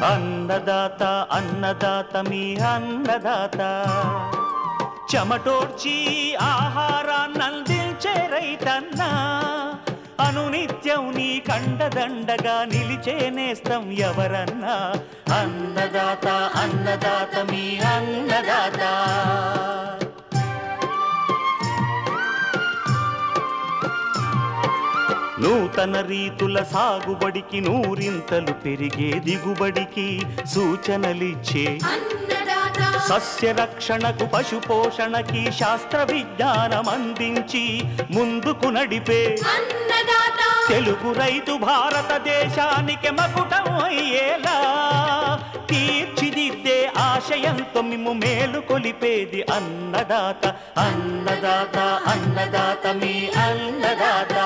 అన్నదాత అన్నదాత మీ అన్నదాత చెమటోడ్చి ఆహారాన్నందించే రైతన్నా అనునిత్యం నీ కండదండగా నిలిచే నేస్తం ఎవరన్నా అన్నదాత అన్నదాత మీ అన్నదాత నూతన రీతుల సాగుబడికి నూరింతలు పెరిగే దిగుబడికి సూచనలిచ్చే సస్య రక్షణకు పశు పోషణకి శాస్త్ర విజ్ఞానం అందించి ముందుకు నడిపే తెలుగు రైతు భారతదేశానికి మకుటం అయ్యేలా తీర్చిదిద్దే ఆశయంతో మిమ్ము మేలు కొలిపేది అన్నదాత అన్నదాత అన్నదాత మీ అన్నదాత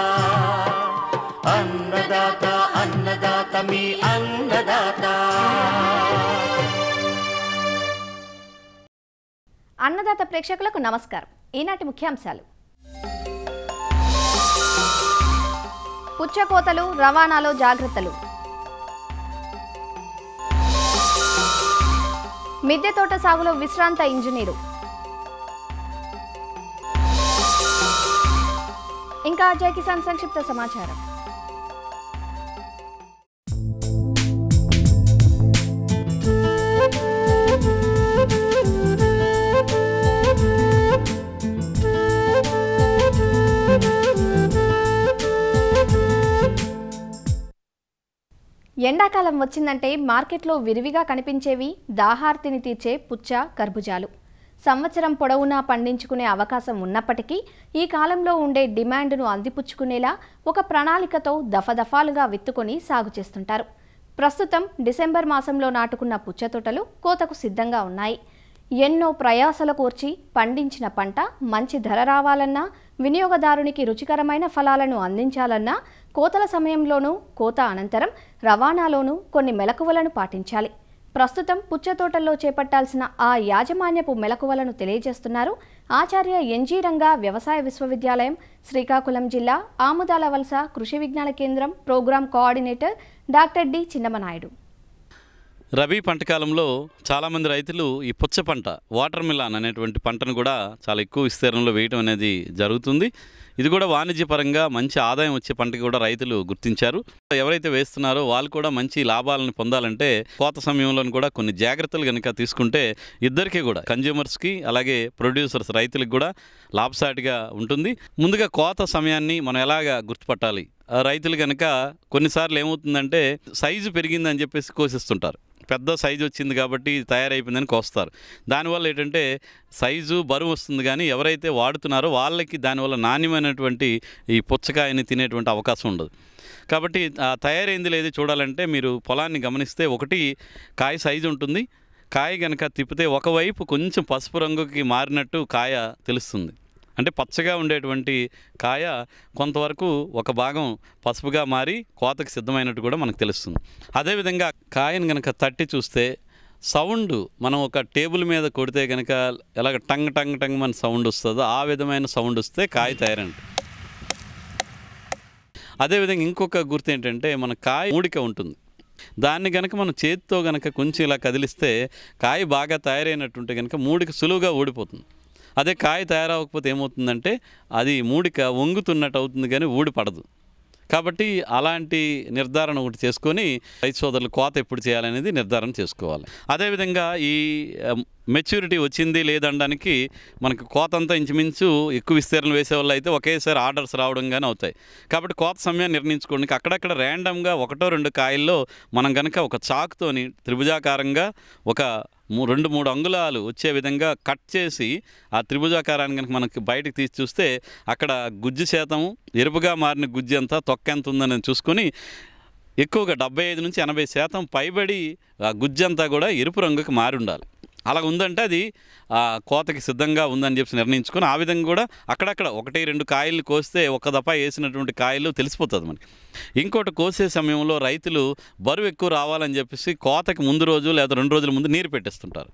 అన్నదాత అన్నదాత మీ అన్నదాత అన్నదాత ప్రేక్షకులకు నమస్కారం ఈనాటి ముఖ్యాంశాలు పుచ్చకోతలు రవాణాలో జాగ్రత్తలు మిద్దె తోట సాగులో విశ్రాంత ఇంజనీరు ఇంకా జై కిసాన్ సంక్షిప్త సమాచారం ఎండాకాలం వచ్చిందంటే మార్కెట్లో విరివిగా కనిపించేవి దాహార్తిని తీర్చే పుచ్చ కర్బుజాలు సంవత్సరం పొడవునా పండించుకునే అవకాశం ఉన్నప్పటికీ ఈ కాలంలో ఉండే డిమాండ్ను అందిపుచ్చుకునేలా ఒక ప్రణాళికతో దఫదఫాలుగా విత్తుకొని సాగు చేస్తుంటారు ప్రస్తుతం డిసెంబర్ మాసంలో నాటుకున్న పుచ్చ తోటలు కోతకు సిద్ధంగా ఉన్నాయి ఎన్నో ప్రయాసల కోర్చి పండించిన పంట మంచి ధర రావాలన్నా వినియోగదారునికి రుచికరమైన ఫలాలను అందించాలన్నా కోతల సమయంలోనూ కోత అనంతరం రవాణాలోనూ కొన్ని మెలకువలను పాటించాలి ప్రస్తుతం పుచ్చ తోటల్లో చేపట్టాల్సిన ఆ యాజమాన్యపు మెలకువలను తెలియజేస్తున్నారు ఆచార్య ఎన్జీ రంగా వ్యవసాయ విశ్వవిద్యాలయం శ్రీకాకుళం జిల్లా ఆముదాల వలస కృషి విజ్ఞాన కేంద్రం programme coordinator doctor D Chinnamanaidu rabi పంట కాలంలో చాలామంది రైతులు ఈ పుచ్చ పంట వాటర్ మిలాన్ అనేటువంటి పంటను కూడా చాలా ఎక్కువ విస్తీర్ణంలో వేయటం అనేది జరుగుతుంది ఇది కూడా వాణిజ్యపరంగా మంచి ఆదాయం వచ్చే పంటకి కూడా రైతులు గుర్తించారు ఎవరైతే వేస్తున్నారో వాళ్ళు కూడా మంచి లాభాలను పొందాలంటే కోత సమయంలో కూడా కొన్ని జాగ్రత్తలు కనుక తీసుకుంటే ఇద్దరికీ కూడా కన్జ్యూమర్స్కి అలాగే ప్రొడ్యూసర్స్ రైతులకు కూడా లాభసాటిగా ఉంటుంది ముందుగా కోత సమయాన్ని మనం ఎలాగా గుర్తుపట్టాలి ఆ రైతులు కనుక కొన్నిసార్లు ఏమవుతుందంటే సైజు పెరిగిందని చెప్పేసి కోసిస్తుంటారు పెద్ద సైజు వచ్చింది కాబట్టి తయారైపోయిందని కోస్తారు దానివల్ల ఏంటంటే సైజు బరువు వస్తుంది కానీ ఎవరైతే వాడుతున్నారో వాళ్ళకి దానివల్ల నాణ్యమైనటువంటి ఈ పుచ్చకాయని తినేటువంటి అవకాశం ఉండదు కాబట్టి ఆ తయారైంది లేదు చూడాలంటే మీరు పొలాన్ని గమనిస్తే ఒకటి కాయ సైజు ఉంటుంది కాయ కనుక తిప్పితే ఒకవైపు కొంచెం పసుపు రంగుకి మారినట్టు కాయ తెలుస్తుంది అంటే పచ్చగా ఉండేటువంటి కాయ కొంతవరకు ఒక భాగం పసుపుగా మారి కోతకి సిద్ధమైనట్టు కూడా మనకు తెలుస్తుంది అదేవిధంగా కాయను కనుక తట్టి చూస్తే సౌండ్ మనం ఒక టేబుల్ మీద కొడితే కనుక ఎలాగ టంగ్ టంగ్ టంగ్ మన సౌండ్ వస్తుందో ఆ విధమైన సౌండ్ వస్తే కాయ తయారంట అదేవిధంగా ఇంకొక గుర్తు ఏంటంటే మన కాయ మూడిక ఉంటుంది దాన్ని కనుక మనం చేతితో కనుక కొంచెం ఇలా కదిలిస్తే కాయ బాగా తయారైనట్టుంటే కనుక మూడిక సులువుగా ఊడిపోతుంది అదే కాయ తయారవకపోతే ఏమవుతుందంటే అది మూడిక వంగుతున్నట్టు అవుతుంది కానీ ఊడి పడదు కాబట్టి అలాంటి నిర్ధారణ ఒకటి చేసుకొని రైతు సోదరులు కోత ఎప్పుడు చేయాలనేది నిర్ధారణ చేసుకోవాలి అదేవిధంగా ఈ మెచ్యూరిటీ వచ్చింది లేదనడానికి మనకి కోత అంతా ఇంచుమించు ఎక్కువ విస్తీర్ణం వేసే వాళ్ళు అయితే ఒకేసారి ఆర్డర్స్ రావడం కానీ అవుతాయి కాబట్టి కోత సమయాన్ని నిర్ణయించుకోవడానికి అక్కడక్కడ ర్యాండమ్గా ఒకటో రెండు కాయల్లో మనం కనుక ఒక చాకుతోని త్రిభుజాకారంగా ఒక మూ రెండు మూడు అంగుళాలు వచ్చే విధంగా కట్ చేసి ఆ త్రిభుజాకారాన్ని కనుక మనకి బయటకు తీసి చూస్తే అక్కడ గుజ్జు శాతం ఎరుపుగా మారిన గుజ్జు ఎంత తొక్క ఎంత ఉందని చూసుకొని ఎక్కువగా డెబ్బై ఐదు నుంచి ఎనభై శాతం పైబడి ఆ గుజ్జంతా కూడా ఎరుపు రంగుకి మారి ఉండాలి అలా ఉందంటే అది ఆ, కోతకి సిద్ధంగా ఉందని చెప్పి నిర్ణయించుకొని ఆ విధంగా కూడా అక్కడక్కడ ఒకటి రెండు కాయలు కోస్తే ఒక దఫా వేసినటువంటి కాయలు తెలిసిపోతుంది మనకి ఇంకోటి కోసే సమయంలో రైతులు బరువు ఎక్కువ రావాలని చెప్పేసి కోతకి ముందు రోజు లేదా రెండు రోజుల ముందు నీరు పెట్టేస్తుంటారు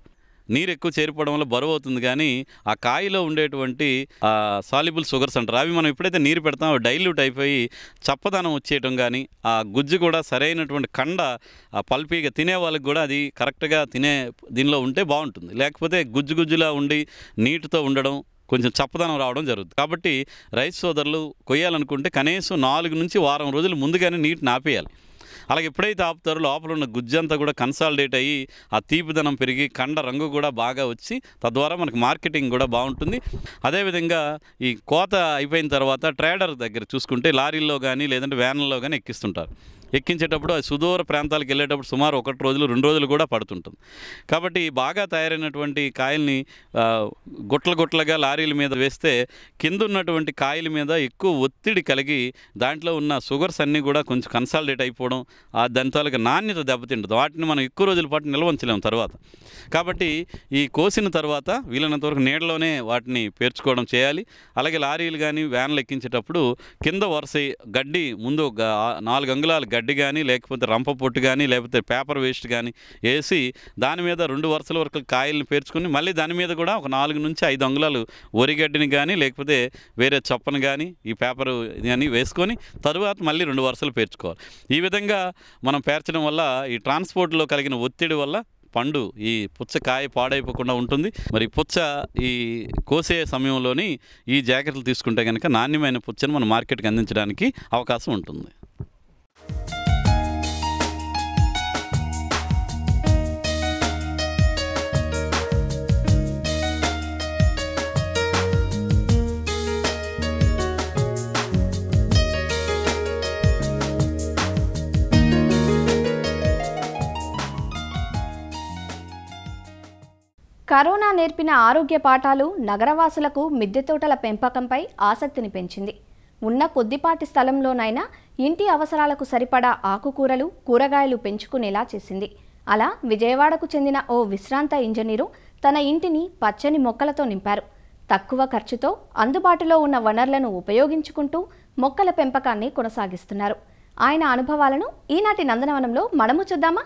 నీరు ఎక్కువ చేరిపోవడం వల్ల బరువు అవుతుంది కానీ ఆ కాయలో ఉండేటువంటి సాల్యుబుల్ షుగర్స్ అంటారు అవి మనం ఎప్పుడైతే నీరు పెడతామో అవి డైల్యూట్ అయిపోయి చప్పదనం వచ్చేయటం కానీ ఆ గుజ్జు కూడా సరైనటువంటి కండ ఆ పల్పీగా తినే వాళ్ళకి కూడా అది కరెక్ట్గా తినే దీనిలో ఉంటే బాగుంటుంది లేకపోతే గుజ్జు గుజ్జులా ఉండి నీటితో ఉండడం కొంచెం చప్పదనం రావడం జరుగుతుంది కాబట్టి రైతు సోదరులు కొయ్యాలనుకుంటే కనీసం నాలుగు నుంచి వారం రోజులు ముందుగానే నీటిని ఆపేయాలి అలాగే ఎప్పుడైతే ఆపుతారో లోపల ఉన్న గుజ్జంతా కూడా కన్సాలిడేట్ అయ్యి ఆ తీపిదనం పెరిగి కండ రంగు కూడా బాగా వచ్చి తద్వారా మనకు మార్కెటింగ్ కూడా బాగుంటుంది అదేవిధంగా ఈ కోత అయిపోయిన తర్వాత ట్రేడర్ దగ్గర చూసుకుంటే లారీల్లో కానీ లేదంటే వ్యాన్లలో కానీ ఎక్కిస్తుంటారు ఎక్కించేటప్పుడు అది సుదూర ప్రాంతాలకు వెళ్ళేటప్పుడు సుమారు ఒకటి రోజులు రెండు రోజులు కూడా పడుతుంటుంది కాబట్టి బాగా తయారైనటువంటి కాయల్ని ఆ, గుట్ల గుట్లగా లారీల మీద వేస్తే కింద ఉన్నటువంటి కాయల మీద ఎక్కువ ఒత్తిడి కలిగి దాంట్లో ఉన్న షుగర్స్ అన్నీ కూడా కొంచెం కన్సాలిడేట్ అయిపోవడం ఆ దాని తాలూకా నాణ్యత దెబ్బతింటుంది వాటిని మనం ఎక్కువ రోజుల పాటు నిల్వ ఉంచలేము తర్వాత కాబట్టి ఈ కోసిన తర్వాత వీలైనంత వరకు నీడలోనే వాటిని పేర్చుకోవడం చేయాలి అలాగే లారీలు కానీ వ్యాన్లు ఎక్కించేటప్పుడు కింద వరుస గడ్డి ముందు ఒక ఆ- నాలుగు అంగుళాలు గడ్డి కానీ లేకపోతే రంప పొట్టు కానీ లేకపోతే పేపర్ వేస్ట్ కానీ వేసి దాని మీద రెండు వరుసల వరకు కాయలను పేర్చుకుని మళ్ళీ దాని మీద కూడా ఒక నాలుగు నుంచి ఐదు అంగుళాలు వరిగడ్డిని కానీ లేకపోతే వేరే చప్పను కానీ ఈ పేపర్ కానీ వేసుకొని తరువాత మళ్ళీ రెండు వరుసలు పేర్చుకోవాలి ఈ విధంగా మనం పేర్చడం వల్ల ఈ ట్రాన్స్పోర్ట్లో కలిగిన ఒత్తిడి వల్ల పండు ఈ పుచ్చ కాయ పాడైపోకుండా ఉంటుంది మరి పుచ్చ ఈ కోసే సమయంలోని ఈ జాగ్రత్తలు తీసుకుంటే కనుక నాణ్యమైన పుచ్చను మన మార్కెట్కి అందించడానికి అవకాశం ఉంటుంది కరోనా నేర్పిన ఆరోగ్య పాఠాలు నగరవాసులకు మిద్దె తోటల పెంపకంపై ఆసక్తిని పెంచింది ఉన్న కొద్దిపాటి స్థలంలోనైనా ఇంటి అవసరాలకు సరిపడా ఆకుకూరలు కూరగాయలు పెంచుకునేలా చేసింది అలా విజయవాడకు చెందిన ఓ విశ్రాంత ఇంజనీరు తన ఇంటిని పచ్చని మొక్కలతో నింపారు తక్కువ ఖర్చుతో అందుబాటులో ఉన్న వనరులను ఉపయోగించుకుంటూ మొక్కల పెంపకాన్ని కొనసాగిస్తున్నారు ఆయన అనుభవాలను ఈనాటి నందనవనంలో మనము చూద్దామా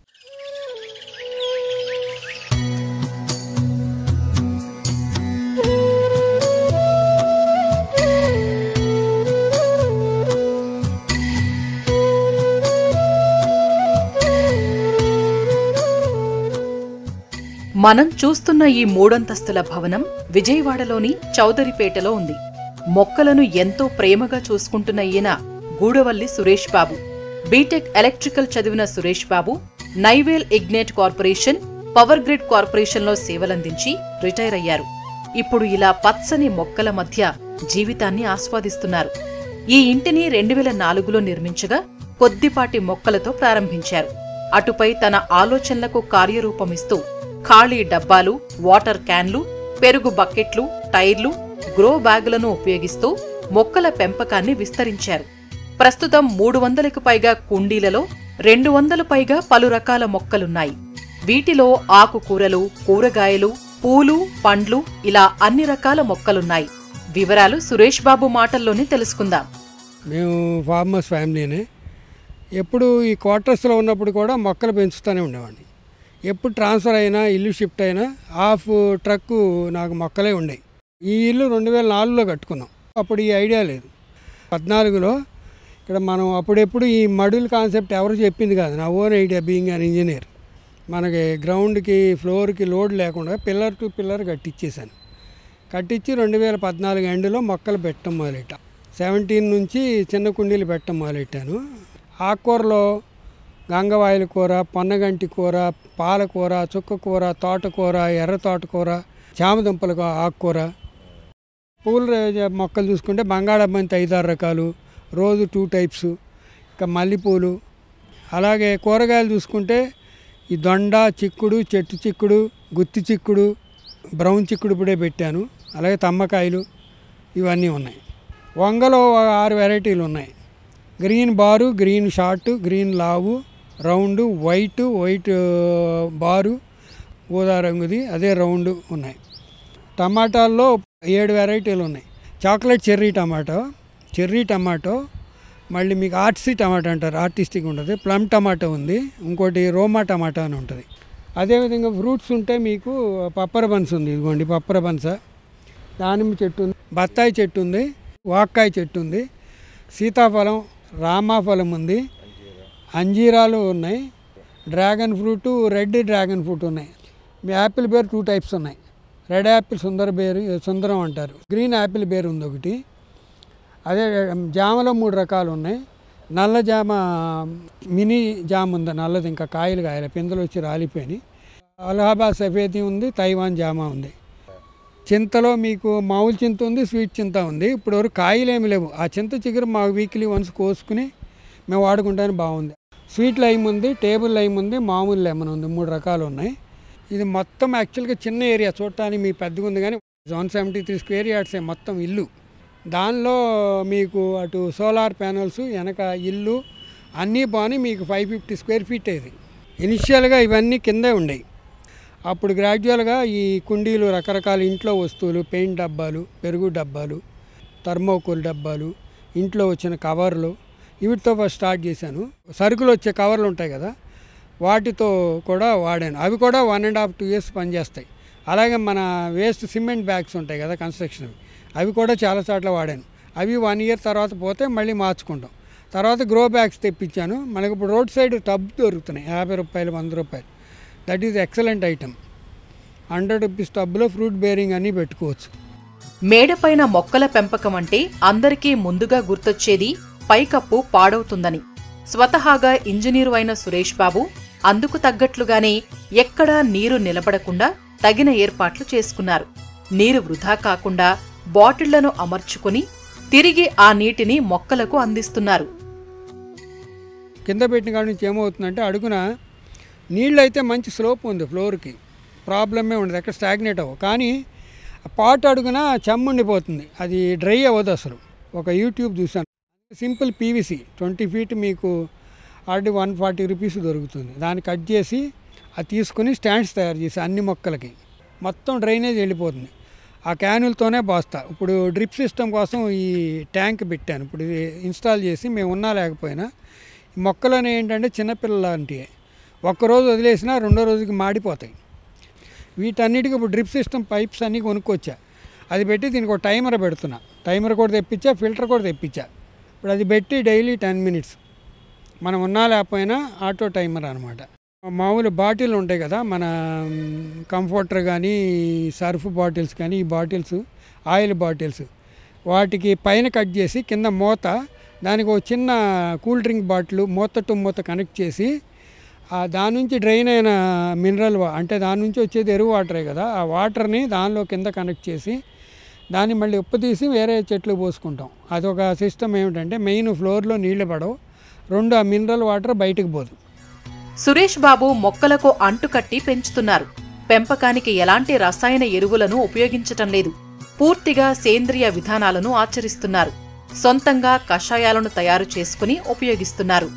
మనం చూస్తున్న ఈ మూడంతస్తుల భవనం విజయవాడలోని చౌదరిపేటలో ఉంది మొక్కలను ఎంతో ప్రేమగా చూసుకుంటున్న ఈయన గూడవల్లి సురేష్ బాబు బీటెక్ ఎలక్ట్రికల్ చదివిన Suresh Babu Neyveli lignite corporation power grid కార్పొరేషన్లో సేవలందించి రిటైర్ అయ్యారు ఇప్పుడు ఇలా పచ్చని మొక్కల మధ్య జీవితాన్ని ఆస్వాదిస్తున్నారు ఈ ఇంటిని రెండు వేల నాలుగులో నిర్మించగా కొద్దిపాటి మొక్కలతో ప్రారంభించారు అటుపై తన ఆలోచనలకు కార్యరూపమిస్తూ ఖాళీ డబ్బాలు వాటర్ క్యాన్లు పెరుగు బకెట్లు టైర్లు గ్రో బ్యాగులను ఉపయోగిస్తూ మొక్కల పెంపకాన్ని విస్తరించారు ప్రస్తుతం మూడు వందలకు పైగా కుండీలలో రెండు వందలు పైగా పలు రకాల మొక్కలున్నాయి వీటిలో ఆకుకూరలు కూరగాయలు పూలు పండ్లు ఇలా అన్ని రకాల మొక్కలున్నాయి వివరాలు సురేష్ బాబు మాటల్లోనే తెలుసుకుందాం మేము ఫార్మర్స్ ఫ్యామిలీనే ఎప్పుడు ఈ క్వార్టర్స్లో ఉన్నప్పుడు కూడా మొక్కలు పెంచుతూనే ఉండేవాడిని ఎప్పుడు ట్రాన్స్ఫర్ అయినా ఇల్లు షిఫ్ట్ అయినా హాఫ్ ట్రక్ నాకు మొక్కలే ఉండేవి ఈ ఇల్లు రెండు వేల నాలుగులో కట్టుకున్నాం అప్పుడు ఈ ఐడియా లేదు పద్నాలుగులో ఇక్కడ మనం అప్పుడెప్పుడు ఈ మడుల్ కాన్సెప్ట్ ఎవరు చెప్పింది కాదు నా own idea being an engineer మనకి గ్రౌండ్కి ఫ్లోర్కి లోడ్ లేకుండా పిల్లర్ టు పిల్లర్ కట్టించేసాను కట్టించి రెండు వేల పద్నాలుగు ఎండులో మొక్కలు పెట్టడం మొదలెట్టా సెవెంటీన్ నుంచి చిన్న కుండీలు పెట్టడం మొదలెట్టాను ఆకుకూరలో గంగవాయల కూర పొన్నగంటి కూర పాలకూర చుక్క కూర తోటకూర ఎర్ర తోటకూర చామదుంపల కూ- ఆకుకూర పూల రే- మొక్కలు చూసుకుంటే బంగాళాబంతి ఐదారు రకాలు రోజు టూ టైప్స్ ఇంకా మల్లెపూలు అలాగే కూరగాయలు చూసుకుంటే ఈ దొండ చిక్కుడు చెట్టు చిక్కుడు గుత్తి చిక్కుడు బ్రౌన్ చిక్కుడు ఇప్పుడే పెట్టాను అలాగే తమ్మకాయలు ఇవన్నీ ఉన్నాయి వంగలో ఆరు వెరైటీలు ఉన్నాయి గ్రీన్ బారు గ్రీన్ షార్ట్ గ్రీన్ లావు రౌండ్ వైట్ వైట్ బారు ఊదా రంగుది అదే రౌండ్ ఉన్నాయి టమాటాల్లో ఏడు వెరైటీలు ఉన్నాయి chocolate cherry tomato cherry tomato మళ్ళీ మీకు ఆర్టిస్టిక్ టమాటో అంటారు ఆర్టిస్టిక్ ఉంటుంది ప్లమ్ టమాటో ఉంది ఇంకోటి రోమా టమాటో అని ఉంటుంది అదేవిధంగా ఫ్రూట్స్ ఉంటే మీకు పప్పర బన్స్ ఉంది ఇదిగోండి పప్పర బన్స దానిమ్మ చెట్టు ఉంది బత్తాయి చెట్టు ఉంది వాక్కాయ చెట్టు ఉంది సీతాఫలం రామాఫలం ఉంది అంజీరాలు ఉన్నాయి dragon fruit red dragon fruit ఉన్నాయి మీ యాపిల్ బేర్ టూ టైప్స్ ఉన్నాయి రెడ్ యాపిల్ సుందర బేర్ సుందరం అంటారు గ్రీన్ యాపిల్ బేర్ ఉంది ఒకటి అదే జామలో మూడు రకాలు ఉన్నాయి నల్ల జామ మినీ జామ ఉంది నల్లది ఇంకా కాయలు కాయలు పిందెలు వచ్చి రాలిపోయినాయి అలహాబాద్ సఫేది ఉంది తైవాన్ జామ ఉంది చింతలో మీకు మామూలు చింత ఉంది స్వీట్ చింత ఉంది ఇప్పుడు వరకు కాయలు ఏమి లేవు ఆ చింత చిగురు మా వీక్లీ వన్స్ కోసుకుని మేము వాడుకుంటానికి బాగుంది స్వీట్ లైమ్ ఉంది టేబుల్ లైమ్ ఉంది మామూలు లెమన్ ఉంది మూడు రకాలు ఉన్నాయి ఇది మొత్తం యాక్చువల్గా చిన్న ఏరియా చూడటానికి మీ పెద్దగా ఉంది కానీ వన్ సెవెంటీ త్రీ స్క్వేర్ యార్డ్సే మొత్తం ఇల్లు దానిలో మీకు అటు సోలార్ ప్యానల్స్ వెనక ఇల్లు అన్నీ బాగుని మీకు ఫైవ్ ఫిఫ్టీ స్క్వేర్ ఫీట్ ఇది ఇనిషియల్గా ఇవన్నీ కిందే ఉండేవి అప్పుడు గ్రాడ్యువల్గా ఈ కుండీలు రకరకాల ఇంట్లో వస్తువులు పెయింట్ డబ్బాలు పెరుగు డబ్బాలు థర్మోకోల్ డబ్బాలు ఇంట్లో వచ్చిన కవర్లు వీటితో ఫస్ట్ స్టార్ట్ చేశాను సరుకులు వచ్చే కవర్లు ఉంటాయి కదా వాటితో కూడా వాడాను అవి కూడా one and half two years పనిచేస్తాయి అలాగే మన వేస్ట్ సిమెంట్ బ్యాగ్స్ ఉంటాయి కదా కన్స్ట్రక్షన్ అవి కూడా చాలా చోట్ల వాడాను అవి వన్ ఇయర్ తర్వాత పోతే మళ్ళీ మార్చుకుంటాం తర్వాత గ్రో బ్యాగ్స్ తెప్పించాను మనకి ఇప్పుడు రోడ్ సైడ్ టబ్ దొరుకుతున్నాయి యాభై రూపాయలు వంద రూపాయలు that is excellent item hundred rupees టబ్లో ఫ్రూట్ బేరింగ్ అన్నీ పెట్టుకోవచ్చు మేడపైన మొక్కల పెంపకం అంటే అందరికీ ముందుగా గుర్తొచ్చేది పైకప్పు పాడవుతుందని స్వతహాగా ఇంజనీరు అయిన సురేష్ బాబు అందుకు తగ్గట్లుగానే ఎక్కడా నీరు నిలబడకుండా తగిన ఏర్పాట్లు చేసుకున్నారు నీరు వృధా కాకుండా బాటిళ్లను అమర్చుకుని తిరిగి ఆ నీటిని మొక్కలకు అందిస్తున్నారు కింద పెట్టిన కాడి నుంచి ఏమవుతుందంటే అడుగున నీళ్ళు అయితే మంచి స్లోప్ ఉంది ఫ్లోర్కి ప్రాబ్లమే ఉండదు ఎక్కడ స్టాగ్నేట్ అవ్వవు కానీ ఆ పాట్ అడుగున చెమ్ముండిపోతుంది అది డ్రై అవ్వదు అసలు ఒక యూట్యూబ్ చూశాను సింపుల్ పీవీసీ ట్వంటీ ఫీట్ మీకు ఆల్రెడీ వన్ ఫార్టీ రూపీస్ దొరుకుతుంది దాన్ని కట్ చేసి అది తీసుకుని స్టాండ్స్ తయారు చేసి అన్ని మొక్కలకి మొత్తం డ్రైనేజ్ వెళ్ళిపోతుంది ఆ క్యానులతోనే బాస్తా ఇప్పుడు డ్రిప్ సిస్టమ్ కోసం ఈ ట్యాంక్ పెట్టాను ఇప్పుడు ఇది ఇన్స్టాల్ చేసి మేము ఉన్నా లేకపోయినా ఈ మొక్కలని ఏంటంటే చిన్నపిల్లల లాంటివి ఒక్కరోజు వదిలేసినా రెండో రోజుకి మాడిపోతాయి వీటన్నిటికీ ఇప్పుడు డ్రిప్ సిస్టమ్ పైప్స్ అన్నీ కొనుక్కొచ్చా అది పెట్టి దీనికి ఒక టైమర్ పెడుతున్నా టైమర్ కూడా తెప్పించా ఫిల్టర్ కూడా తెప్పించా ఇప్పుడు అది పెట్టి డైలీ టెన్ మినిట్స్ మనం ఉన్నా లేకపోయినా ఆటో టైమర్ అనమాట మామూలు బాటిల్ ఉంటాయి కదా మన కంఫర్టర్ కానీ సర్ఫ్ బాటిల్స్ కానీ ఈ బాటిల్స్ ఆయిల్ బాటిల్స్ వాటికి పైన కట్ చేసి కింద మూత దానికి ఒక చిన్న కూల్ డ్రింక్ బాటిల్ మూత టు మూత కనెక్ట్ చేసి ఆ దాని నుంచి డ్రైన్ అయిన మినరల్ వా- అంటే దాని నుంచి వచ్చేది ఎరువు వాటరే కదా ఆ వాటర్ని దానిలో కింద కనెక్ట్ చేసి దాన్ని మళ్ళీ ఉప్పు తీసి వేరే చెట్లు పోసుకుంటాం అదొక సిస్టమ్ ఏమిటంటే మెయిన్ ఫ్లోర్లో నీళ్లు పడవు రెండు ఆ మినరల్ వాటర్ బయటకు పోదు సురేష్ బాబు మొక్కలకు అంటుకట్టి పెంచుతున్నారు పెంపకానికి ఎలాంటి రసాయన ఎరువులను ఉపయోగించటం లేదు పూర్తిగా సేంద్రియ విధానాలను ఆచరిస్తున్నారు సొంతంగా కషాయాలను తయారు చేసుకుని ఉపయోగిస్తున్నారు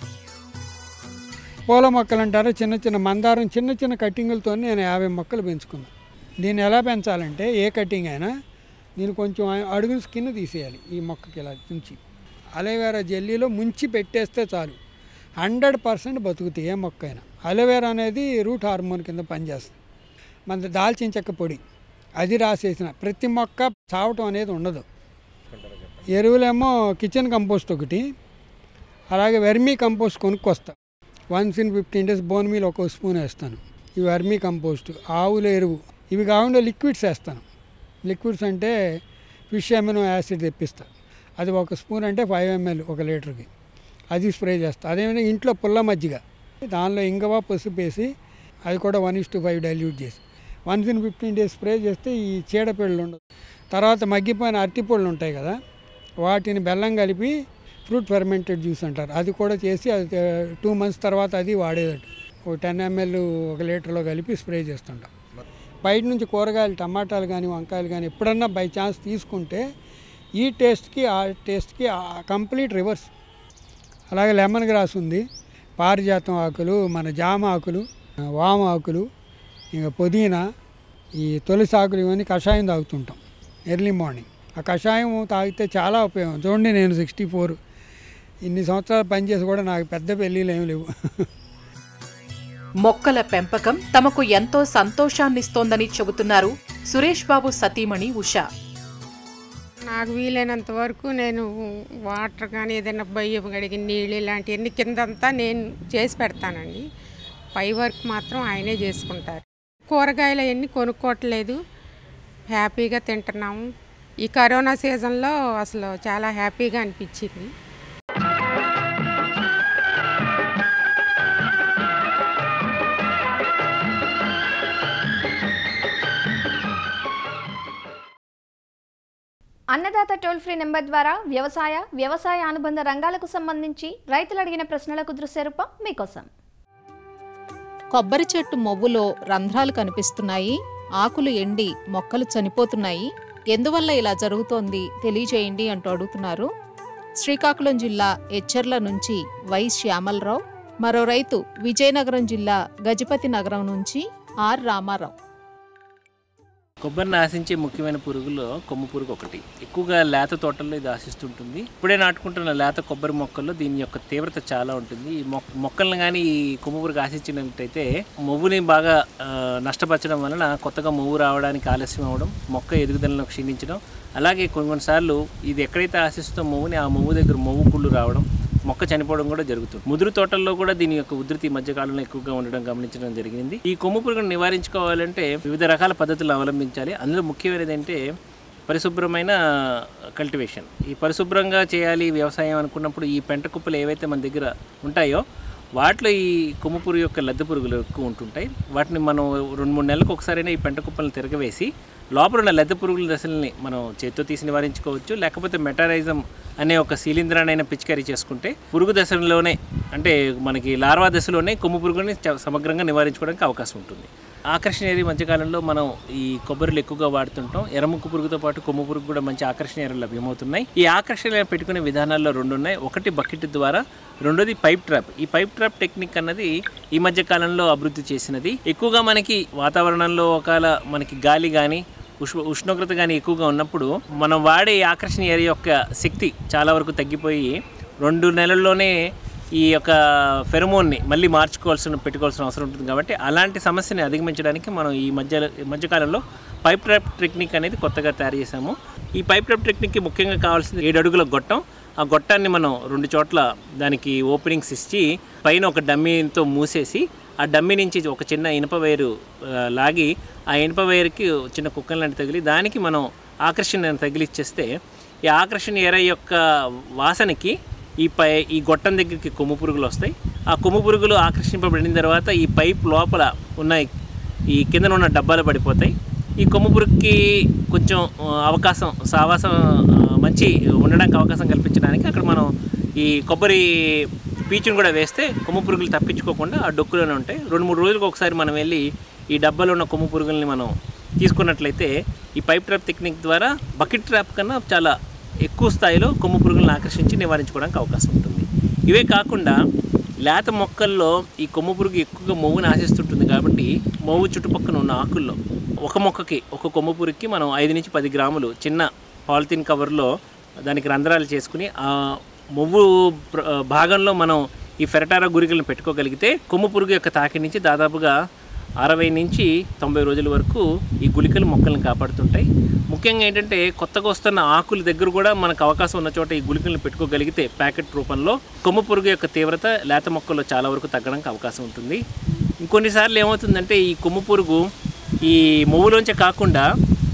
పూల మొక్కలు అంటారు చిన్న చిన్న మందారం చిన్న చిన్న కట్టింగులతో నేను యాభై మొక్కలు పెంచుకున్నాను దీన్ని ఎలా పెంచాలంటే ఏ కటింగ్ అయినా దీన్ని కొంచెం అడుగున స్కిన్ తీసేయాలి ఈ మొక్కకి ఇలా తుంచి అలోవేరా జెల్లీలో ముంచి పెట్టేస్తే చాలు హండ్రెడ్ పర్సెంట్ బతుకుతాయి ఏ మొక్క అయినా అలోవేరా అనేది రూట్ హార్మోన్ కింద పనిచేస్తుంది మన దాల్చిన చెక్క పొడి అది రాసేసిన ప్రతి మొక్క చావటం అనేది ఉండదు ఎరువులేమో కిచెన్ కంపోస్ట్ ఒకటి అలాగే వెర్మీ కంపోస్ట్ కొనుక్కొస్తా once in fifteen days bone meal ఒక స్పూన్ వేస్తాను ఈ వర్మీ కంపోస్ట్ ఆవుల ఎరువు ఇవి కాకుండా లిక్విడ్స్ వేస్తాను లిక్విడ్స్ అంటే ఫిష్ అమినో యాసిడ్ తెప్పిస్తా అది ఒక స్పూన్ అంటే ఫైవ్ ఎంఎల్ ఒక లీటర్కి అది స్ప్రే చేస్తా అదేవిధంగా ఇంట్లో పుల్ల మజ్జిగ దానిలో ఇంగవ పసుపు వేసి అది కూడా one is to five dilute చేసి once in fifteen days spray చేస్తే ఈ చీడపీడలు ఉండదు తర్వాత మగ్గిపోయిన అరటిపళ్ళు ఉంటాయి కదా వాటిని బెల్లం కలిపి ఫ్రూట్ ఫెర్మెంటెడ్ జ్యూస్ అంటారు అది కూడా చేసి అది టూ మంత్స్ తర్వాత అది వాడేదట ఒక టెన్ ఎంఎల్ ఒక లీటర్లో కలిపి స్ప్రే చేస్తుంటాం బయట నుంచి కూరగాయలు టమాటాలు కానీ వంకాయలు కానీ ఎప్పుడన్నా బై ఛాన్స్ తీసుకుంటే ఈ టేస్ట్కి ఆ టేస్ట్కి కంప్లీట్ రివర్స్ అలాగే లెమన్ గ్రాస్ ఉంది పారిజాతం ఆకులు మన జామ ఆకులు వామ ఆకులు ఇంకా పుదీనా ఈ తులసి ఆకులు ఇవన్నీ కషాయం తాగుతుంటాం ఎర్లీ మార్నింగ్ ఆ కషాయం తాగితే చాలా ఉపయోగం చూడండి నేను సిక్స్టీ ఫోర్ ఇన్ని సంవత్సరాలు పనిచేసి కూడా నాకు పెద్ద పెళ్ళిళ్ళు ఏమి లేవు మొక్కల పెంపకం తమకు ఎంతో సంతోషాన్నిస్తోందని చెబుతున్నారు సురేష్ బాబు సతీమణి ఉషా నాకు వీలైనంత వరకు నేను వాటర్ కానీ ఏదైనా బయ్యం కడిగి నీళ్ళు ఇలాంటివన్నీ కిందంతా నేను చేసి పెడతానండి పై వర్క్ మాత్రం ఆయనే చేసుకుంటారు కూరగాయలు అవన్నీ కొనుక్కోవట్లేదు హ్యాపీగా తింటున్నాము ఈ కరోనా సీజన్లో అసలు చాలా హ్యాపీగా అనిపించింది అన్నదాత టోల్ ఫ్రీ నెంబర్ ద్వారా వ్యవసాయ వ్యవసాయ అనుబంధ రంగాలకు సంబంధించి రైతులు అడిగిన ప్రశ్నలకు దృశ్య రూపం మీకోసం కొబ్బరి చెట్టు మొవ్వులో రంధ్రాలు కనిపిస్తున్నాయి ఆకులు ఎండి మొక్కలు చనిపోతున్నాయి ఎందువల్ల ఇలా జరుగుతోంది తెలియజేయండి అంటూ అడుగుతున్నారు శ్రీకాకుళం జిల్లా ఎచ్చెర్ల నుంచి వై శ్యామలరావు మరో రైతు విజయనగరం జిల్లా గజపతి నగరం నుంచి ఆర్ రామారావు కొబ్బరిని ఆశించే ముఖ్యమైన పురుగుల్లో కొమ్ము పురుగు ఒకటి ఎక్కువగా లేత తోటల్లో ఇది ఆశిస్తుంటుంది ఇప్పుడే నాటుకుంటున్న లేత కొబ్బరి మొక్కల్లో దీని యొక్క తీవ్రత చాలా ఉంటుంది ఈ మొక్క మొక్కలను కానీ ఈ కొమ్ము పురుగు ఆశించినట్టయితే మొవ్వుని బాగా ఆ, నష్టపరచడం వలన కొత్తగా మొవ్వు రావడానికి ఆలస్యం అవ్వడం మొక్క ఎదుగుదలను క్షీణించడం అలాగే కొన్ని కొన్నిసార్లు ఇది ఎక్కడైతే ఆశిస్తుందో మొవ్వుని ఆ మొవ్వు దగ్గర మొవ్వు కుళ్ళు రావడం మొక్క చనిపోవడం కూడా జరుగుతుంది ముదురు తోటల్లో కూడా దీని యొక్క ఉధృతి ఈ మధ్య కాలంలో ఎక్కువగా ఉండడం గమనించడం జరిగింది ఈ కొమ్ము పురుగును నివారించుకోవాలంటే వివిధ రకాల పద్ధతులు అవలంబించాలి అందులో ముఖ్యమైనది ఏంటంటే పరిశుభ్రమైన కల్టివేషన్ ఈ పరిశుభ్రంగా చేయాలి వ్యవసాయం అనుకున్నప్పుడు ఈ పెంట కుప్పలు ఏవైతే మన దగ్గర ఉంటాయో వాటిలో ఈ కొమ్ము పురుగు యొక్క లద్దె పురుగులు ఎక్కువ ఉంటుంటాయి వాటిని మనం రెండు మూడు నెలలకు ఒకసారైనా ఈ పెంట కుప్పలను తిరగవేసి లోపల ఉన్న లద్దె పురుగుల దశల్ని మనం చేత్తో తీసి నివారించుకోవచ్చు లేకపోతే మెటారైజం అనే ఒక శీలింద్రానైనా పిచికారీ చేసుకుంటే పురుగు దశలోనే అంటే మనకి లార్వా దశలోనే కొమ్ము పురుగుని చ- సమగ్రంగా నివారించుకోవడానికి అవకాశం ఉంటుంది ఆకర్షణీయ ఈ మధ్యకాలంలో మనం ఈ కొబ్బరిలు ఎక్కువగా వాడుతుంటాం ఎర్రముక్కు పురుగుతో పాటు కొమ్ము పురుగు కూడా మంచి ఆకర్షణీయాలు లభ్యమవుతున్నాయి ఈ ఆకర్షణ పెట్టుకునే విధానాల్లో రెండు ఉన్నాయి ఒకటి బకెట్ ద్వారా రెండోది పైప్ ట్రాప్ ఈ పైప్ ట్రాప్ టెక్నిక్ అన్నది ఈ మధ్య కాలంలో అభివృద్ధి చేసినది ఎక్కువగా మనకి వాతావరణంలో ఒకవేళ మనకి గాలి కానీ ఉష్ణ ఉష్ణోగ్రత కానీ ఎక్కువగా ఉన్నప్పుడు మనం వాడే ఈ ఆకర్షణ ఏరియా యొక్క శక్తి చాలా వరకు తగ్గిపోయి రెండు నెలల్లోనే ఈ యొక్క ఫెరమోన్ని మళ్ళీ మార్చుకోవాల్సిన పెట్టుకోవాల్సిన అవసరం ఉంటుంది కాబట్టి అలాంటి సమస్యని అధిగమించడానికి మనం ఈ మధ్య ఈ మధ్యకాలంలో పైప్ ట్రాప్ టెక్నిక్ అనేది కొత్తగా తయారు చేశాము ఈ పైప్ ట్రాప్ టెక్నిక్కి ముఖ్యంగా కావాల్సింది ఏడు అడుగుల గొట్టం ఆ గొట్టాన్ని మనం రెండు చోట్ల దానికి ఓపెనింగ్స్ ఇచ్చి పైన ఒక డమ్మీతో మూసేసి ఆ డమ్మీ నుంచి ఒక చిన్న ఇనుప వైరు ఆ, లాగి ఆ ఇనుప వైర్కి చిన్న కుక్కలు లాంటి తగిలి దానికి మనం ఆకర్షణ తగిలిచ్చేస్తే ఈ ఆకర్షణ ఎర యొక్క వాసనకి ఈ పై ఈ గొట్టం దగ్గరికి కొమ్ము పురుగులు వస్తాయి ఆ కొమ్ము పురుగులు ఆకర్షింపబడిన తర్వాత ఈ పైప్ లోపల ఉన్న ఈ కిందన ఉన్న డబ్బాలు పడిపోతాయి ఈ కొమ్ము పురుగుకి కొంచెం ఆ, అవకాశం సావాసం ఆ, మంచి ఉండడానికి అవకాశం కల్పించడానికి అక్కడ మనం ఈ కొబ్బరి పీచును కూడా వేస్తే కొమ్ము పురుగులు తప్పించుకోకుండా ఆ డొక్కులోనే ఉంటాయి రెండు మూడు రోజులకు ఒకసారి మనం వెళ్ళి ఈ డబ్బాలో ఉన్న కొమ్ము పురుగుల్ని మనం తీసుకున్నట్లయితే ఈ పైప్ ట్రాప్ టెక్నిక్ ద్వారా బకెట్ ట్రాప్ కన్నా చాలా ఎక్కువ స్థాయిలో కొమ్ము పురుగులను ఆకర్షించి నివారించుకోవడానికి అవకాశం ఉంటుంది ఇవే కాకుండా లేత మొక్కల్లో ఈ కొమ్ము పురుగు ఎక్కువగా మొవ్వుని ఆశిస్తుంటుంది కాబట్టి మొవ్వు చుట్టుపక్కల ఉన్న ఆకుల్లో ఒక మొక్కకి ఒక కొమ్ము పురుగుకి మనం ఐదు నుంచి పది గ్రాములు చిన్న పాలిథిన్ కవర్లో దానికి రంధ్రాలు చేసుకుని ఆ మొవ్వు ప్ర- భాగంలో మనం ఈ ఫెరటారా గురికలను పెట్టుకోగలిగితే కొమ్ము పురుగు యొక్క తాకి నుంచి దాదాపుగా అరవై నుంచి తొంభై రోజుల వరకు ఈ గుళికలు మొక్కలను కాపాడుతుంటాయి ముఖ్యంగా ఏంటంటే కొత్తగా వస్తున్న ఆకుల దగ్గర కూడా మనకు అవకాశం ఉన్న చోట ఈ గుళికలను పెట్టుకోగలిగితే ప్యాకెట్ రూపంలో కొమ్ము పురుగు యొక్క తీవ్రత లేత మొక్కల్లో చాలా వరకు తగ్గడానికి అవకాశం ఉంటుంది ఇంకొన్నిసార్లు ఏమవుతుందంటే ఈ కొమ్ము పురుగు ఈ మొవ్వులోంచే కాకుండా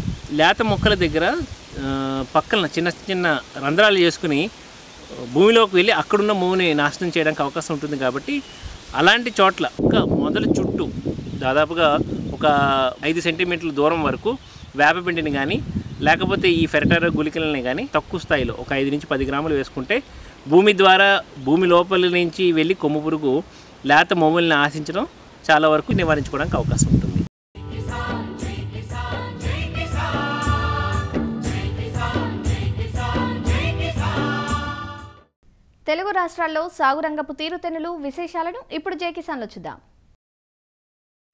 లేత మొక్కల దగ్గర ఆ, పక్కన చిన్న చిన్న రంధ్రాలు చేసుకుని భూమిలోకి వెళ్ళి అక్కడున్న మూని నాశనం చేయడానికి అవకాశం ఉంటుంది కాబట్టి అలాంటి చోట్ల ఒక మొదలు చుట్టూ దాదాపుగా ఒక ఐదు సెంటీమీటర్ల దూరం వరకు వేపపిండిని కానీ లేకపోతే ఈ ఫెరటారా గుళికలని కానీ తక్కువ స్థాయిలో ఒక ఐదు నుంచి పది గ్రాములు వేసుకుంటే భూమి ద్వారా భూమి లోపల నుంచి వెళ్ళి కొమ్ము పురుగు లేత మొవ్వుల్ని ఆశించడం చాలా వరకు నివారించుకోవడానికి అవకాశం ఉంటుంది తెలుగు రాష్ట్రాల్లో సాగు రంగపు తీరుతెన్నులు విశేషాలను ఇప్పుడు జే కిసాన్లో చూద్దాం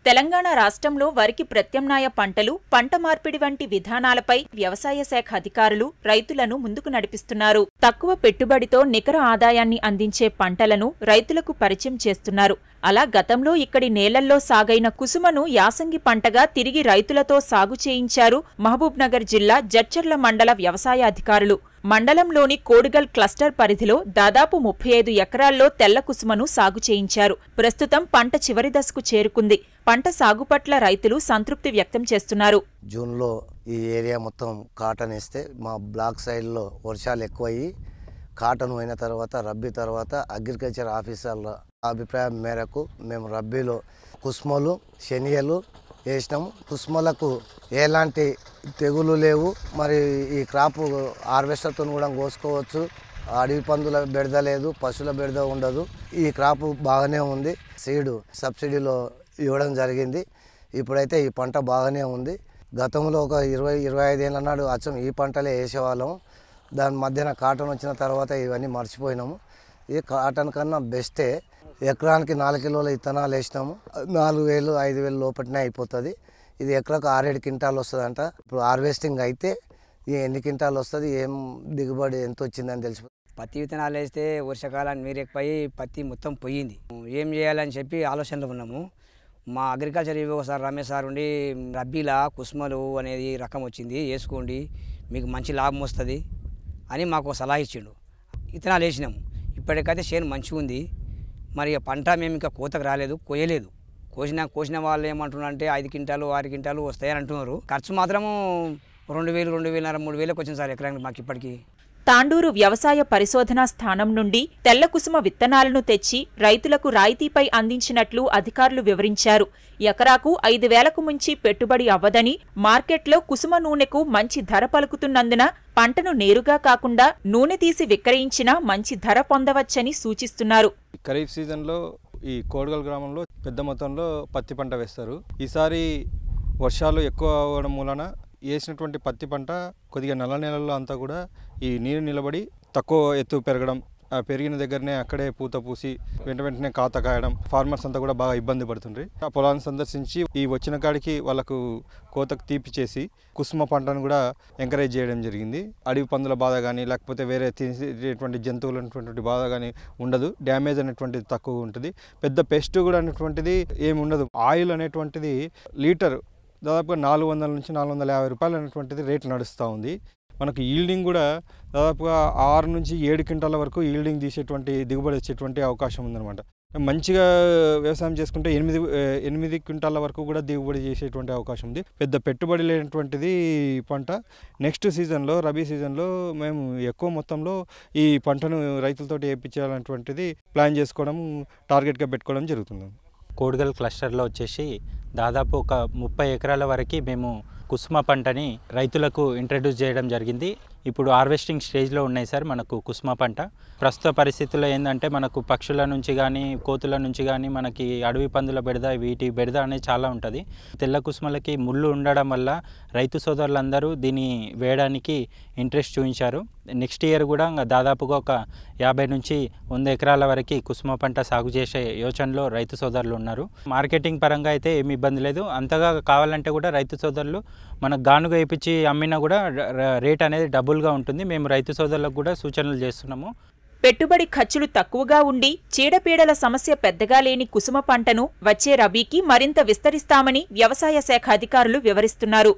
తెలంగాణ రాష్ట్రంలో వరికి ప్రత్యామ్నాయ పంటలు పంట మార్పిడి వంటి విధానాలపై వ్యవసాయ శాఖ అధికారులు రైతులను ముందుకు నడిపిస్తున్నారు తక్కువ పెట్టుబడితో నికర ఆదాయాన్ని అందించే పంటలను రైతులకు పరిచయం చేస్తున్నారు అలా గతంలో ఇక్కడి నేలల్లో సాగైన కుసుమను యాసంగి పంటగా తిరిగి రైతులతో సాగు చేయించారు మహబూబ్ నగర్ జిల్లా జడ్చర్ల మండల వ్యవసాయ అధికారులు మండలంలోని కోడుగల్ క్లస్టర్ పరిధిలో దాదాపు ముప్పై ఐదు ఎకరాల్లో తెల్ల కుసుమను సాగు చేయించారు ప్రస్తుతం పంట చివరి దశకు చేరుకుంది పంట సాగు పట్ల రైతులు సంతృప్తి వ్యక్తం చేస్తున్నారు జూన్లో ఈ ఏరియా మొత్తం కాటన్ వేస్తే మా బ్లాక్ సైడ్లో వర్షాలు ఎక్కువయ్యి కాటన్ పోయిన తర్వాత రబ్బీ తర్వాత అగ్రికల్చర్ ఆఫీసర్ల అభిప్రాయం మేరకు మేము రబ్బీలో కుస్మలు శనియలు వేసినాము కుస్మలకు ఎలాంటి తెగులు లేవు మరి ఈ క్రాప్ హార్వెస్టర్తో కూడా కోసుకోవచ్చు అడవి పందుల బెడద లేదు పశువుల బెడద ఉండదు ఈ క్రాప్ బాగానే ఉంది సీడు సబ్సిడీలో ఇవ్వడం జరిగింది ఇప్పుడైతే ఈ పంట బాగానే ఉంది గతంలో ఒక ఇరవై ఇరవై ఐదేళ్ళ నాడు అచ్చం ఈ పంటలే వేసేవాళ్ళం దాని మధ్యన కాటన్ వచ్చిన తర్వాత ఇవన్నీ మర్చిపోయినాము ఈ కాటన్ కన్నా బెస్టే ఎకరానికి నాలుగు కిలోల ఇత్తనాలు వేసినాము నాలుగు వేలు ఐదు వేలు లోపలనే అయిపోతుంది ఇది ఎకరకు ఆరేడు క్వింటాలు వస్తుందంట ఇప్పుడు హార్వెస్టింగ్ అయితే ఈ ఎన్ని క్వింటాలు వస్తుంది ఏం దిగుబడి ఎంత వచ్చిందని తెలిసి పత్తి విత్తనాలు వేస్తే వర్షాకాలాన్ని నీరు ఎక్కువయి పత్తి మొత్తం పోయింది ఏం చేయాలని చెప్పి ఆలోచనలో ఉన్నాము మా అగ్రికల్చర్ ఇవి ఒకసారి రమేష్ సార్ ఉండి రబ్బీలా కుస్మలు అనేది రకం వచ్చింది వేసుకోండి మీకు మంచి లాభం వస్తుంది అని మాకు ఒక సలహా ఇచ్చిండు విత్తనాలు వేసినాము ఇప్పటికైతే చేను మంచిగా ఉంది మరి ఆ పంట మేము ఇంకా కోతకు రాలేదు కోయలేదు కోసిన కోసిన వాళ్ళు ఏమంటున్నారంటే ఐదు క్వింటాలు ఆరు క్వింటాలు వస్తాయని అంటున్నారు ఖర్చు మాత్రము రెండు వేలు రెండు వేలన్నర మూడు వేలకు వచ్చింది సార్ ఎకరానికి మాకు ఇప్పటికి తాండూరు వ్యవసాయ పరిశోధనా స్థానం నుండి తెల్ల కుసుమ విత్తనాలను తెచ్చి రైతులకు రాయితీపై అందించినట్లు అధికారులు వివరించారు ఎకరాకు ఐదు వేలకు మించి పెట్టుబడి అవ్వదని మార్కెట్లో కుసుమ నూనెకు మంచి ధర పలుకుతున్నందున పంటను నేరుగా కాకుండా నూనె తీసి విక్రయించినా మంచి ధర పొందవచ్చని సూచిస్తున్నారు ఖరీఫ్ సీజన్లో ఈ కోడగల్ గ్రామంలో పెద్ద మొత్తంలో పత్తి పంట వేస్తారు ఈసారి వర్షాలు ఎక్కువ అవ్వడం మూలన వేసినటువంటి పత్తి పంట కొద్దిగా నల్ల నెలల్లో అంతా కూడా ఈ నీరు నిలబడి తక్కువ ఎత్తు పెరగడం ఆ పెరిగిన దగ్గరనే అక్కడే పూత పూసి వెంట వెంటనే కాత కాయడం ఫార్మర్స్ అంతా కూడా బాగా ఇబ్బంది పడుతుండ్రి ఆ పొలాన్ని సందర్శించి ఈ వచ్చిన కాడికి వాళ్ళకు కోతకు తీపి చేసి కుసుమ పంటను కూడా ఎంకరేజ్ చేయడం జరిగింది అడవి పందుల బాధ కానీ లేకపోతే వేరే తినేటువంటి జంతువులు అనేటువంటి బాధ కానీ ఉండదు డ్యామేజ్ అనేటువంటిది తక్కువ ఉంటుంది పెద్ద పెస్ట్ కూడా అనేటువంటిది ఏమి ఉండదు ఆయిల్ అనేటువంటిది లీటర్ దాదాపుగా నాలుగు వందల నుంచి నాలుగు వందల యాభై రూపాయలు అనేటువంటిది రేట్ నడుస్తూ ఉంది మనకు ఈల్డింగ్ కూడా దాదాపుగా ఆరు నుంచి ఏడు క్వింటాల వరకు ఈల్డింగ్ తీసేటువంటి దిగుబడి వచ్చేటువంటి అవకాశం ఉందన్నమాట మంచిగా వ్యవసాయం చేసుకుంటే ఎనిమిది ఆ, ఎనిమిది క్వింటాల వరకు కూడా దిగుబడి చేసేటువంటి అవకాశం ఉంది పెద్ద పెట్టుబడి లేనటువంటిది ఈ పంట నెక్స్ట్ సీజన్లో రబీ సీజన్లో మేము ఎక్కువ మొత్తంలో ఈ పంటను రైతులతోటి వేయించాలనేటువంటిది ప్లాన్ చేసుకోవడం టార్గెట్గా పెట్టుకోవడం జరుగుతుంది కోడిగల్ క్లస్టర్లో వచ్చేసి దాదాపు ఒక ముప్పై ఎకరాల వరకు మేము కుసుమ పంటని రైతులకు ఇంట్రడ్యూస్ చేయడం జరిగింది ఇప్పుడు హార్వెస్టింగ్ స్టేజ్లో ఉన్నాయి సార్ మనకు కుసుమ పంట ప్రస్తుత పరిస్థితుల్లో ఏంటంటే మనకు పక్షుల నుంచి కానీ కోతుల నుంచి కానీ మనకి అడవి పందుల బెడద వీటి బెడద అనేది చాలా ఉంటుంది తెల్ల కుసుమలకి ముళ్ళు ఉండడం వల్ల రైతు సోదరులందరూ దీన్ని వేయడానికి ఇంట్రెస్ట్ చూపించారు నెక్స్ట్ ఇయర్ కూడా ఇంకా దాదాపుగా ఒక యాభై నుంచి వంద ఎకరాల వరకు కుసుమ పంట సాగు చేసే యోచనలో రైతు సోదరులు ఉన్నారు మార్కెటింగ్ పరంగా అయితే ఏమి ఇబ్బంది లేదు అంతగా కావాలంటే కూడా రైతు సోదరులు మనకు గానుగా వేయించి అమ్మినా కూడా ర- ర- రేట్ అనేది డబుల్గా ఉంటుంది మేము రైతు సోదరులకు కూడా సూచనలు చేస్తున్నాము పెట్టుబడి ఖర్చులు తక్కువగా ఉండి చీడపీడల సమస్య పెద్దగా లేని కుసుమ పంటను వచ్చే రబీకి మరింత విస్తరిస్తామని వ్యవసాయ శాఖ అధికారులు వివరిస్తున్నారు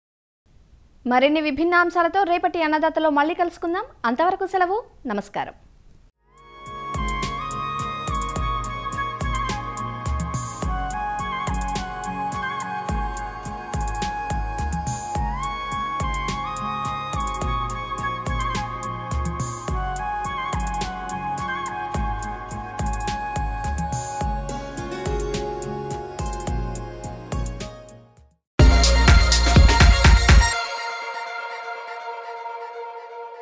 మరిన్ని విభిన్న అంశాలతో రేపటి అన్నదాతలో మళ్ళీ కలుసుకుందాం అంతవరకు సెలవు నమస్కారం